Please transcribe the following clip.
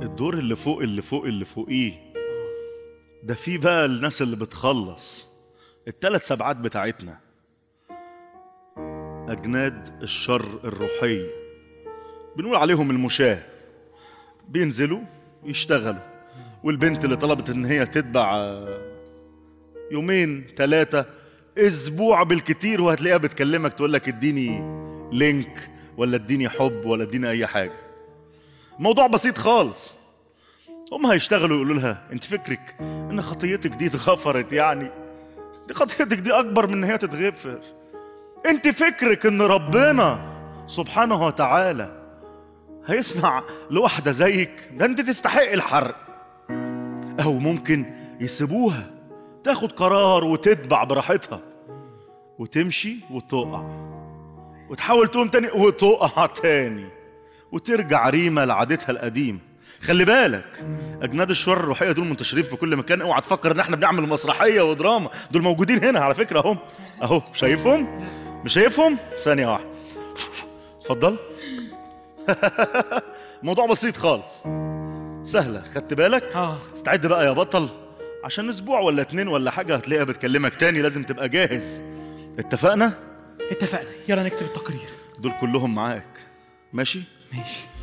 الدور اللي فوق اللي فوق اللي فوقيه ده في بقى الناس اللي بتخلص الثلاث سبعات بتاعتنا أجناد الشر الروحي بنقول عليهم المشاة بينزلوا يشتغلوا والبنت اللي طلبت ان هي تتبع آه، يومين ثلاثة اسبوع بالكتير وهتلاقيها بتكلمك تقول لك اديني لينك ولا اديني حب ولا اديني اي حاجة موضوع بسيط خالص هم هيشتغلوا يقولوا لها انت فكرك ان خطيتك دي اتغفرت يعني دي خطيتك دي اكبر من ان هي تتغفر انت فكرك ان ربنا سبحانه وتعالى هيسمع لواحدة زيك ده انت تستحق الحرق او ممكن يسيبوها تاخد قرار وتتبع براحتها وتمشي وتقع وتحاول تقوم تاني وتقع تاني وترجع ريمة لعادتها القديمة خلي بالك اجناد الشر الروحيه دول منتشرين في كل مكان اوعى تفكر ان احنا بنعمل مسرحيه ودراما دول موجودين هنا على فكره اهم اهو شايفهم مش شايفهم ثانيه واحده اتفضل موضوع بسيط خالص سهله خدت بالك اه استعد بقى يا بطل عشان اسبوع ولا اتنين ولا حاجه هتلاقيها بتكلمك تاني لازم تبقى جاهز اتفقنا اتفقنا يلا نكتب التقرير دول كلهم معاك ماشي ماشي